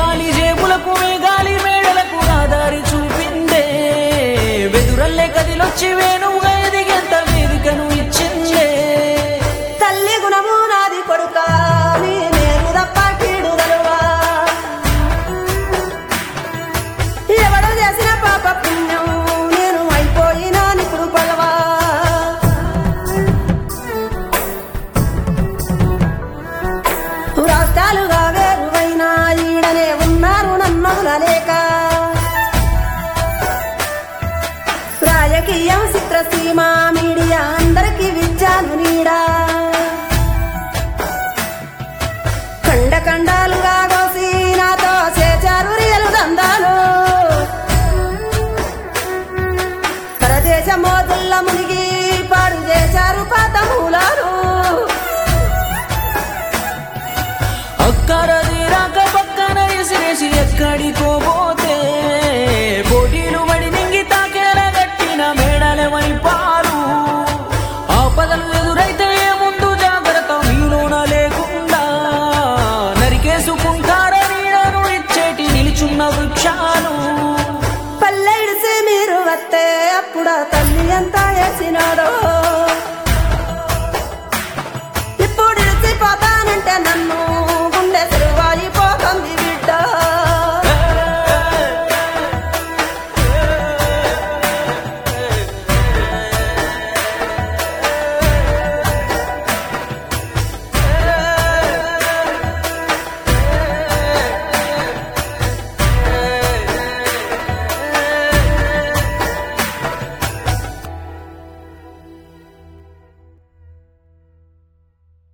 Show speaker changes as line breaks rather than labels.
గాలి జేబులకు గాలి మేడలకు ఆదారి చూపిందే వెదురల్లే కదిలొచ్చి వేణువుగా ఎదిగేంత వేదికను ఇచ్చిందే
తల్లి గుణము నాది కొడుక నీ నేను తప్ప కీడు గలువా ఎవడు చేసిన పాప పుణ్యం నేను అయిపోయినా ఇప్పుడు పలవా రాష్ట్రాలుగా వేరువైనా ఈడనే ఉన్నారు నన్నొదలలేక రాజకీయం చిత్రసీమ మీడియా అందరికి విద్యాను నీడా కండ కండాలుగా కోసి నాతో చేచారు రియలు దందాలు పరదేశ మోతుల్ల మునిగి పాడు చేశారు పాత మూలాలు
అక్కరది రాక పక్కన ఎసిరేసి ఎక్కడికో పోతే పోటీలు పడి నింగి తాకేలా గట్టిన మేడలవని పాలు ఆపదలు ఎదురైతే ముందు జాగ్రత్త మీలోన లేకుండా నరికేసుకుంటారని నన్ను ఇచ్చేటి నిలుచున్న వృక్షాలు
పల్లె ఇడిసి మీరు వస్తే అప్పుడు ఆ తల్లి ఎంత వేసినాడో ఇప్పుడు ఇడిచిపోతానంటే నన్ను